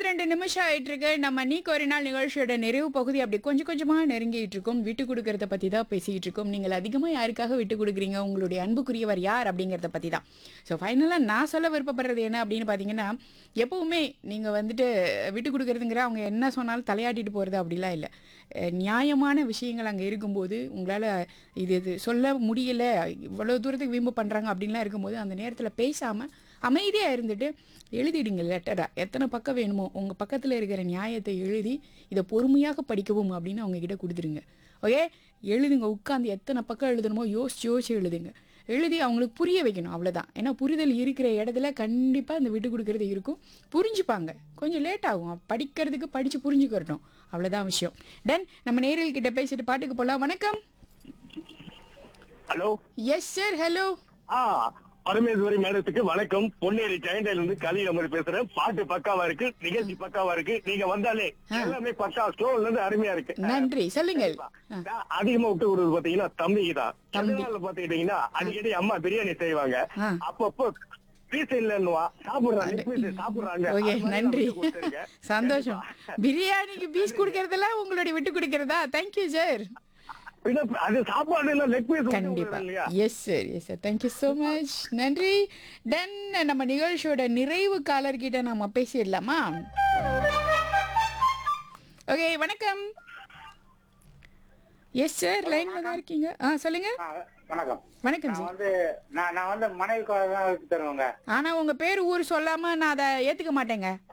ரெண்டு நிமிஷம் ஆயிட்டு இருக்கு நம்ம நீக்கு ஒரு நாள் நிகழ்ச்சியோட நிறைவு பகுதி அப்படி கொஞ்சம் கொஞ்சமா நெருங்கிட்டு இருக்கோம் விட்டு கொடுக்கறத பத்தி தான் பேசிட்டு இருக்கோம் நீங்கள் அதிகமா யாருக்காக விட்டு கொடுக்குறீங்க உங்களுடைய அன்புக்குரியவர் யார் அப்படிங்கறத பத்தி தான் ஸோ ஃபைனலாக நான் சொல்ல விருப்பப்படுறது என்ன அப்படின்னு பார்த்தீங்கன்னா எப்பவுமே நீங்கள் வந்துட்டு விட்டு கொடுக்குறதுங்கிற அவங்க என்ன சொன்னாலும் தலையாட்டிட்டு போகிறது அப்படிலாம் இல்லை அஹ் நியாயமான விஷயங்கள் அங்கே இருக்கும்போது உங்களால் இது இது சொல்ல முடியல இவ்வளோ தூரத்துக்கு வீம்பு பண்ணுறாங்க அப்படின்லாம் இருக்கும்போது அந்த நேரத்தில் பேசாமல் அமைதியாக இருந்துட்டு எழுதிடுங்க லெட்டராக எத்தனை பக்கம் வேணுமோ உங்கள் பக்கத்தில் இருக்கிற நியாயத்தை எழுதி இதை பொறுமையாக படிக்கவும் அப்படின்னு அவங்க கிட்ட கொடுத்துருங்க ஓகே எழுதுங்க உட்காந்து எத்தனை பக்கம் எழுதணுமோ யோசிச்சு யோசிச்சு எழுதுங்க எழுதி அவங்களுக்கு புரிய வைக்கணும் அவ்வளோதான் ஏன்னா புரிதல் இருக்கிற இடத்துல கண்டிப்பாக இந்த விட்டு கொடுக்கறது இருக்கும் புரிஞ்சுப்பாங்க கொஞ்சம் லேட் ஆகும் படிக்கிறதுக்கு படித்து புரிஞ்சுக்கிறட்டும் அவ்வளோதான் விஷயம் டன் நம்ம நேரில் கிட்ட பேசிட்டு பாட்டுக்கு போகலாம் வணக்கம் ஹலோ எஸ் சார் ஹலோ ஆ பரமேஸ்வரி மேடத்துக்கு வணக்கம் பொன்னேரி ஜெயண்டைல இருந்து கலியில மாதிரி பேசுறேன் பாட்டு பக்காவா இருக்கு நிகழ்ச்சி பக்காவா இருக்கு நீங்க வந்தாலே எல்லாமே பக்கா ஸ்டோர்ல இருந்து அருமையா இருக்கு நன்றி சொல்லுங்கள் ஆ, நான் அதிகமா விட்டு விடுறது பாத்தீங்கன்னா தம்பிக்கு தான் தம்பி. எதனால பாத்துக்கிட்டீங்கன்னா அடிக்கடி அம்மா பிரியாணி செய்வாங்க ஆ. அப்பப்போ பீஸ் இல்லன்னுவா சாப்பிடுறாங்க பீஸ் சாப்பிடுறாங்க ஓகே அது மாதிரி நன்றி நான் விட்டு கொடுத்திருக்கேன். சந்தோஷம் பிரியாணிக்கு பீஸ் கொடுக்கறதெல்லாம் உங்களுடைய விட்டு கொடுக்கறதா தேங்க்யூ சார் பின்ன அது சாப்பாடு இல்ல லெக் பீஸ் கண்டிப்பா இல்லையா yes sir yes sir thank you so much நன்றி தென் நம்ம நிகழ்ச்சியோட நிறைவு காலர்கிட்ட நம்ம பேசிடலாமா ஓகே வணக்கம் எஸ் சார் லைன்ல தான் இருக்கீங்க ஆ சொல்லுங்க ஆ, வணக்கம் வணக்கம் நான் சார் வந்து நான் நான் வந்து மனைவிக்காக தான் வச்சு தருவேங்க ஆனா உங்க பேர் ஊர் சொல்லாம நான் அதை ஏத்துக்க மாட்டேங்க